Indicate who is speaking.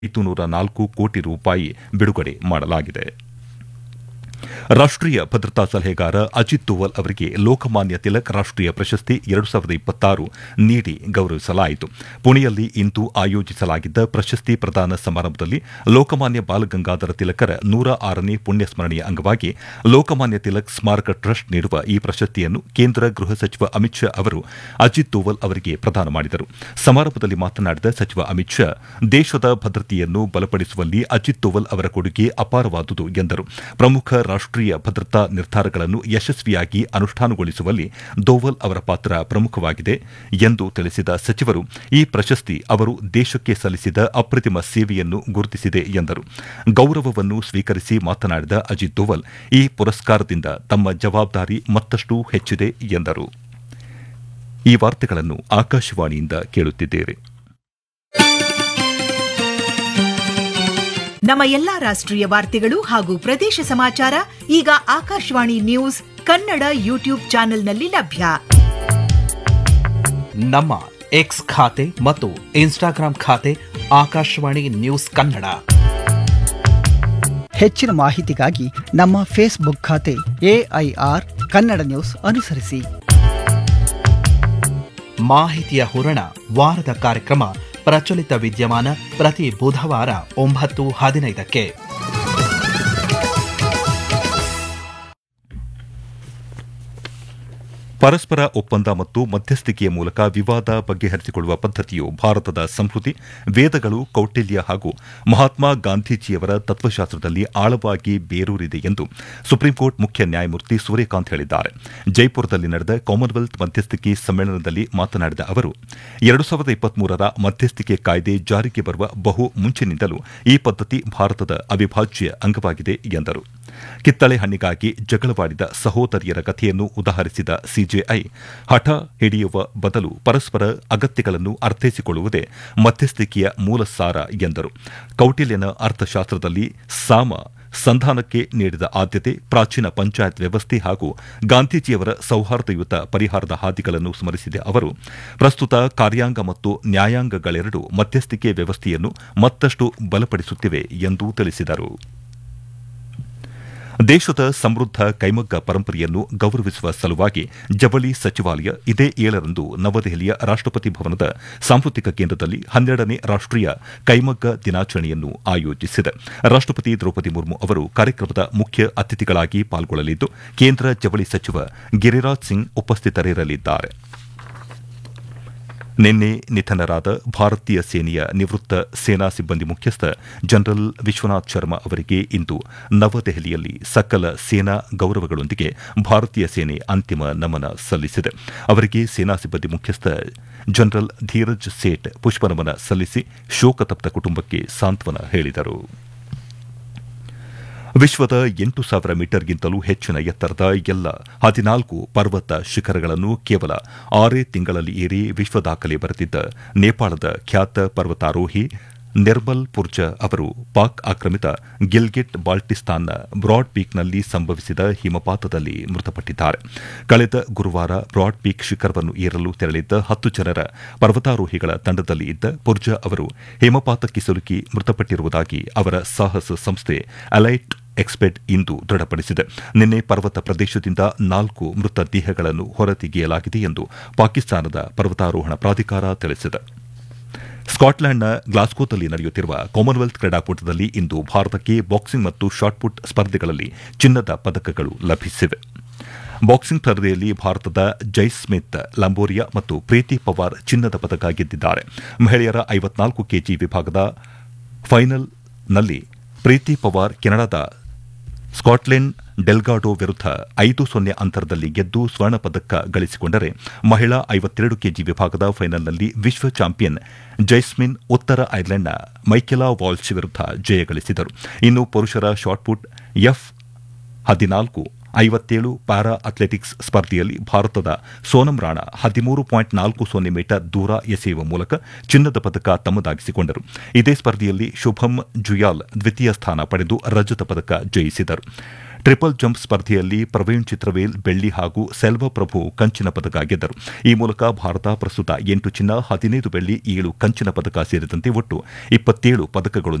Speaker 1: ಐದುನೂರ ನಾಲ್ಕು ಕೋಟಿ ರೂಪಾಯಿ ಬಿಡುಗಡೆ ಮಾಡಲಾಗಿದೆ ರಾಷ್ಟೀಯ ಭದ್ರತಾ ಸಲಹೆಗಾರ ಅಜಿತ್ ದೋವಲ್ ಅವರಿಗೆ ಲೋಕಮಾನ್ಯ ತಿಲಕ್ ರಾಷ್ಟೀಯ ಪ್ರಶಸ್ತಿ ಎರಡು ಸಾವಿರದ ಇಪ್ಪತ್ತಾರು ನೀಡಿ ಗೌರವಿಸಲಾಯಿತು ಪುಣೆಯಲ್ಲಿ ಇಂದು ಆಯೋಜಿಸಲಾಗಿದ್ದ ಪ್ರಶಸ್ತಿ ಪ್ರದಾನ ಸಮಾರಂಭದಲ್ಲಿ ಲೋಕಮಾನ್ಯ ಬಾಲಗಂಗಾಧರ ತಿಲಕರ ನೂರ ಆರನೇ ಪುಣ್ಯ ಸ್ಮರಣೆಯ ಅಂಗವಾಗಿ ಲೋಕಮಾನ್ಯ ತಿಲಕ್ ಸ್ಮಾರಕ ಟ್ರಸ್ಟ್ ನೀಡುವ ಈ ಪ್ರಶಸ್ತಿಯನ್ನು ಕೇಂದ್ರ ಗೃಹ ಸಚಿವ ಅಮಿತ್ ಶಾ ಅವರು ಅಜಿತ್ ದೋವಲ್ ಅವರಿಗೆ ಪ್ರದಾನ ಮಾಡಿದರು ಸಮಾರಂಭದಲ್ಲಿ ಮಾತನಾಡಿದ ಸಚಿವ ಅಮಿತ್ ಶಾ ದೇಶದ ಭದ್ರತೆಯನ್ನು ಬಲಪಡಿಸುವಲ್ಲಿ ಅಜಿತ್ ದೋವಲ್ ಅವರ ಕೊಡುಗೆ ಅಪಾರವಾದುದು ಎಂದರು ಪ್ರಮುಖ ರಾಷ್ಟೀಯ ಭದ್ರತಾ ನಿರ್ಧಾರಗಳನ್ನು ಯಶಸ್ವಿಯಾಗಿ ಅನುಷ್ಠಾನಗೊಳಿಸುವಲ್ಲಿ ದೋವಲ್ ಅವರ ಪಾತ್ರ ಪ್ರಮುಖವಾಗಿದೆ ಎಂದು ತಿಳಿಸಿದ ಸಚಿವರು ಈ ಪ್ರಶಸ್ತಿ ಅವರು ದೇಶಕ್ಕೆ ಸಲ್ಲಿಸಿದ ಅಪ್ರತಿಮ ಸೇವೆಯನ್ನು ಗುರುತಿಸಿದೆ ಎಂದರು ಗೌರವವನ್ನು ಸ್ವೀಕರಿಸಿ ಮಾತನಾಡಿದ ಅಜಿತ್ ದೋವಲ್ ಈ ಪುರಸ್ಕಾರದಿಂದ ತಮ್ಮ ಜವಾಬ್ದಾರಿ ಮತ್ತಷ್ಟು ಹೆಚ್ಚಿದೆ ಎಂದರು ಈ ವಾರ್ತೆಗಳನ್ನು ಆಕಾಶವಾಣಿಯಿಂದ ಕೇಳುತ್ತಿದ್ದೇವೆ
Speaker 2: ನಮ್ಮ ಎಲ್ಲಾ ರಾಷ್ಟ್ರೀಯ ವಾರ್ತೆಗಳು ಹಾಗೂ ಪ್ರದೇಶ ಸಮಾಚಾರ ಈಗ ಆಕಾಶವಾಣಿ ನ್ಯೂಸ್ ಕನ್ನಡ ಯೂಟ್ಯೂಬ್ ಚಾನೆಲ್ನಲ್ಲಿ ಲಭ್ಯ
Speaker 3: ನಮ್ಮ ಎಕ್ಸ್ ಖಾತೆ ಮತ್ತು ಇನ್ಸ್ಟಾಗ್ರಾಂ ಖಾತೆ ಆಕಾಶವಾಣಿ ನ್ಯೂಸ್ ಕನ್ನಡ
Speaker 4: ಹೆಚ್ಚಿನ ಮಾಹಿತಿಗಾಗಿ ನಮ್ಮ ಫೇಸ್ಬುಕ್ ಖಾತೆ ಎಐಆರ್ ಕನ್ನಡ ನ್ಯೂಸ್ ಅನುಸರಿಸಿ
Speaker 3: ಮಾಹಿತಿಯ ಹೂರಣ ವಾರದ ಕಾರ್ಯಕ್ರಮ ಪ್ರಚಲಿತ ವಿದ್ಯಮಾನ ಪ್ರತಿ ಬುಧವಾರ ಒಂಬತ್ತು ಹದಿನೈದಕ್ಕೆ
Speaker 1: ಪರಸ್ಪರ ಒಪ್ಪಂದ ಮತ್ತು ಮಧ್ಯಸ್ಥಿಕೆಯ ಮೂಲಕ ವಿವಾದ ಬಗೆಹರಿಸಿಕೊಳ್ಳುವ ಪದ್ದತಿಯು ಭಾರತದ ಸಂಸ್ಕೃತಿ ವೇದಗಳು ಕೌಟಿಲ್ಯ ಹಾಗೂ ಮಹಾತ್ಮ ಗಾಂಧೀಜಿಯವರ ತತ್ವಶಾಸ್ತ್ರದಲ್ಲಿ ಆಳವಾಗಿ ಬೇರೂರಿದೆ ಎಂದು ಸುಪ್ರೀಂಕೋರ್ಟ್ ಮುಖ್ಯ ನ್ಯಾಯಮೂರ್ತಿ ಸೂರ್ಯಕಾಂತ್ ಹೇಳಿದ್ದಾರೆ ಜೈಪುರದಲ್ಲಿ ನಡೆದ ಕಾಮನ್ವೆಲ್ತ್ ಮಧ್ಯಸ್ಥಿಕೆ ಸಮ್ಮೇಳನದಲ್ಲಿ ಮಾತನಾಡಿದ ಅವರು ಎರಡು ಸಾವಿರದ ಇಪ್ಪತ್ಮೂರರ ಮಧ್ಯಸ್ಥಿಕೆ ಕಾಯ್ದೆ ಜಾರಿಗೆ ಬರುವ ಬಹು ಮುಂಚಿನಿಂದಲೂ ಈ ಪದ್ದತಿ ಭಾರತದ ಅವಿಭಾಜ್ಯ ಅಂಗವಾಗಿದೆ ಎಂದರು ಕಿತ್ತಳೆ ಹಣ್ಣಿಗಾಗಿ ಜಗಳವಾಡಿದ ಸಹೋದರಿಯರ ಕಥೆಯನ್ನು ಉದಾಹರಿಸಿದ ಸಿಜೆಐ ಹಠ ಹಿಡಿಯುವ ಬದಲು ಪರಸ್ಪರ ಅಗತ್ಯಗಳನ್ನು ಅರ್ಥೈಸಿಕೊಳ್ಳುವುದೇ ಮಧ್ಯಸ್ಥಿಕೆಯ ಮೂಲ ಸಾರ ಎಂದರು ಕೌಟಿಲ್ಯನ ಅರ್ಥಶಾಸ್ತ್ರದಲ್ಲಿ ಸಾಮ ಸಂಧಾನಕ್ಕೆ ನೀಡಿದ ಆದ್ಯತೆ ಪ್ರಾಚೀನ ಪಂಚಾಯತ್ ವ್ಯವಸ್ಥೆ ಹಾಗೂ ಗಾಂಧೀಜಿಯವರ ಸೌಹಾರ್ದಯುತ ಪರಿಹಾರದ ಹಾದಿಗಳನ್ನು ಸ್ಮರಿಸಿದ ಅವರು ಪ್ರಸ್ತುತ ಕಾರ್ಯಾಂಗ ಮತ್ತು ನ್ಯಾಯಾಂಗಗಳೆರಡೂ ಮಧ್ಯಸ್ಥಿಕೆ ವ್ಯವಸ್ಥೆಯನ್ನು ಮತ್ತಷ್ಟು ಬಲಪಡಿಸುತ್ತಿವೆ ಎಂದು ತಿಳಿಸಿದರು ದೇಶದ ಸಮೃದ್ಧ ಕೈಮಗ್ಗ ಪರಂಪರೆಯನ್ನು ಗೌರವಿಸುವ ಸಲುವಾಗಿ ಜವಳಿ ಸಚಿವಾಲಯ ಇದೇ ಏಳರಂದು ನವದೆಹಲಿಯ ರಾಷ್ಟಪತಿ ಭವನದ ಸಾಂಸ್ಕೃತಿಕ ಕೇಂದ್ರದಲ್ಲಿ ಹನ್ನೆರಡನೇ ರಾಷ್ಟೀಯ ಕೈಮಗ್ಗ ದಿನಾಚರಣೆಯನ್ನು ಆಯೋಜಿಸಿದೆ ರಾಷ್ಟಪತಿ ದ್ರೌಪದಿ ಮುರ್ಮು ಅವರು ಕಾರ್ಯಕ್ರಮದ ಮುಖ್ಯ ಅತಿಥಿಗಳಾಗಿ ಪಾಲ್ಗೊಳ್ಳಲಿದ್ದು ಕೇಂದ್ರ ಜವಳಿ ಸಚಿವ ಗಿರಿರಾಜ್ ಸಿಂಗ್ ಉಪಸ್ಥಿತರಿರಲಿದ್ದಾರೆ ನಿನ್ನೆ ನಿಧನರಾದ ಭಾರತೀಯ ಸೇನೆಯ ನಿವೃತ್ತ ಸೇನಾ ಸಿಬ್ಬಂದಿ ಮುಖ್ಯಸ್ಥ ಜನರಲ್ ವಿಶ್ವನಾಥ್ ಶರ್ಮಾ ಅವರಿಗೆ ಇಂದು ನವದೆಹಲಿಯಲ್ಲಿ ಸಕಲ ಸೇನಾ ಗೌರವಗಳೊಂದಿಗೆ ಭಾರತೀಯ ಸೇನೆ ಅಂತಿಮ ನಮನ ಸಲ್ಲಿಸಿದೆ ಅವರಿಗೆ ಸೇನಾ ಸಿಬ್ಬಂದಿ ಮುಖ್ಯಸ್ಥ ಜನರಲ್ ಧೀರಜ್ ಸೇಠ್ ಪುಷ್ಪನಮನ ಸಲ್ಲಿಸಿ ಶೋಕತಪ್ತ ಕುಟುಂಬಕ್ಕೆ ಸಾಂತ್ವನ ಹೇಳಿದರು ವಿಶ್ವದ ಎಂಟು ಸಾವಿರ ಮೀಟರ್ಗಿಂತಲೂ ಹೆಚ್ಚಿನ ಎತ್ತರದ ಎಲ್ಲ ಹದಿನಾಲ್ಕು ಪರ್ವತ ಶಿಖರಗಳನ್ನು ಕೇವಲ ಆರೇ ತಿಂಗಳಲ್ಲಿ ಏರಿ ವಿಶ್ವ ದಾಖಲೆ ಬರೆದಿದ್ದ ನೇಪಾಳದ ಖ್ಯಾತ ಪರ್ವತಾರೋಹಿ ನಿರ್ಮಲ್ ಪುರ್ಜಾ ಅವರು ಪಾಕ್ ಆಕ್ರಮಿತ ಗಿಲ್ಗಿಟ್ ಬಾಲ್ಟಿಸ್ತಾನ್ನ ಬ್ರಾಡ್ ಪೀಕ್ನಲ್ಲಿ ಸಂಭವಿಸಿದ ಹಿಮಪಾತದಲ್ಲಿ ಮೃತಪಟ್ಟಿದ್ದಾರೆ ಕಳೆದ ಗುರುವಾರ ಬ್ರಾಡ್ ಪೀಕ್ ಶಿಖರವನ್ನು ಏರಲು ತೆರಳಿದ್ದ ಹತ್ತು ಜನರ ಪರ್ವತಾರೋಹಿಗಳ ತಂಡದಲ್ಲಿ ಇದ್ದ ಪುರ್ಜಾ ಅವರು ಹಿಮಪಾತಕ್ಕೆ ಸಿಲುಕಿ ಮೃತಪಟ್ಟಿರುವುದಾಗಿ ಅವರ ಸಾಹಸ ಸಂಸ್ಥೆ ಅಲೈಟ್ ಎಕ್ಸ್ಪೆಡ್ ಇಂದು ದೃಢಪಡಿಸಿದೆ ನಿನ್ನೆ ಪರ್ವತ ಪ್ರದೇಶದಿಂದ ನಾಲ್ಕು ಮೃತ ದೇಹಗಳನ್ನು ಹೊರತೆಗೆಯಲಾಗಿದೆ ಎಂದು ಪಾಕಿಸ್ತಾನದ ಪರ್ವತಾರೋಹಣ ಪ್ರಾಧಿಕಾರ ತಿಳಿಸಿದೆ ಸ್ಕಾಟ್ಲೆಂಡ್ನ ಗ್ಲಾಸ್ಕೋದಲ್ಲಿ ನಡೆಯುತ್ತಿರುವ ಕಾಮನ್ವೆಲ್ತ್ ಕ್ರೀಡಾಕೂಟದಲ್ಲಿ ಇಂದು ಭಾರತಕ್ಕೆ ಬಾಕ್ಸಿಂಗ್ ಮತ್ತು ಶಾಟ್ಪುಟ್ ಸ್ಪರ್ಧೆಗಳಲ್ಲಿ ಚಿನ್ನದ ಪದಕಗಳು ಲಭಿಸಿವೆ ಬಾಕ್ಸಿಂಗ್ ಸ್ಪರ್ಧೆಯಲ್ಲಿ ಭಾರತದ ಜೈಸ್ಮಿತ್ ಲಂಬೋರಿಯಾ ಮತ್ತು ಪ್ರೀತಿ ಪವಾರ್ ಚಿನ್ನದ ಪದಕ ಗೆದ್ದಿದ್ದಾರೆ ಮಹಿಳೆಯರ ಐವತ್ನಾಲ್ಕು ಕೆಜಿ ವಿಭಾಗದ ಫೈನಲ್ನಲ್ಲಿ ಪ್ರೀತಿ ಪವಾರ್ ಕೆನಡಾದ ಸ್ಕಾಟ್ಲೆಂಡ್ ಡೆಲ್ಗಾಡೋ ವಿರುದ್ಧ ಐದು ಸೊನ್ನೆ ಅಂತರದಲ್ಲಿ ಗೆದ್ದು ಸ್ವರ್ಣ ಪದಕ ಗಳಿಸಿಕೊಂಡರೆ ಮಹಿಳಾ ಐವತ್ತೆರಡು ಕೆಜಿ ವಿಭಾಗದ ಫೈನಲ್ನಲ್ಲಿ ವಿಶ್ವ ಚಾಂಪಿಯನ್ ಜೈಸ್ಮಿನ್ ಉತ್ತರ ಐರ್ಲೆಂಡ್ನ ಮೈಕೆಲಾ ವಾಲ್ಶ್ ವಿರುದ್ಧ ಜಯ ಗಳಿಸಿದರು ಇನ್ನು ಪುರುಷರ ಶಾಟ್ಪುಟ್ ಎಫ್ ಹದಿನಾಲ್ಕು ಐವತ್ತೇಳು ಪ್ಯಾರಾ ಅಥ್ಲೆಟಿಕ್ಸ್ ಸ್ಪರ್ಧೆಯಲ್ಲಿ ಭಾರತದ ಸೋನಂ ರಾಣಾ ಹದಿಮೂರು ಪಾಯಿಂಟ್ ನಾಲ್ಕು ಸೊನ್ನೆ ಮೀಟರ್ ದೂರ ಎಸೆಯುವ ಮೂಲಕ ಚಿನ್ನದ ಪದಕ ತಮ್ಮದಾಗಿಸಿಕೊಂಡರು ಇದೇ ಸ್ಪರ್ಧೆಯಲ್ಲಿ ಶುಭಂ ಜುಯಾಲ್ ದ್ವಿತೀಯ ಸ್ಥಾನ ಪಡೆದು ರಜತ ಪದಕ ಜಯಿಸಿದರು ಟ್ರಿಪಲ್ ಜಂಪ್ ಸ್ಪರ್ಧೆಯಲ್ಲಿ ಪ್ರವೀಣ್ ಚಿತ್ರವೇಲ್ ಬೆಳ್ಳಿ ಹಾಗೂ ಸೆಲ್ವ ಪ್ರಭು ಕಂಚಿನ ಪದಕ ಗೆದ್ದರು ಈ ಮೂಲಕ ಭಾರತ ಪ್ರಸ್ತುತ ಎಂಟು ಚಿನ್ನ ಹದಿನೈದು ಬೆಳ್ಳಿ ಏಳು ಕಂಚಿನ ಪದಕ ಸೇರಿದಂತೆ ಒಟ್ಟು ಇಪ್ಪತ್ತೇಳು ಪದಕಗಳು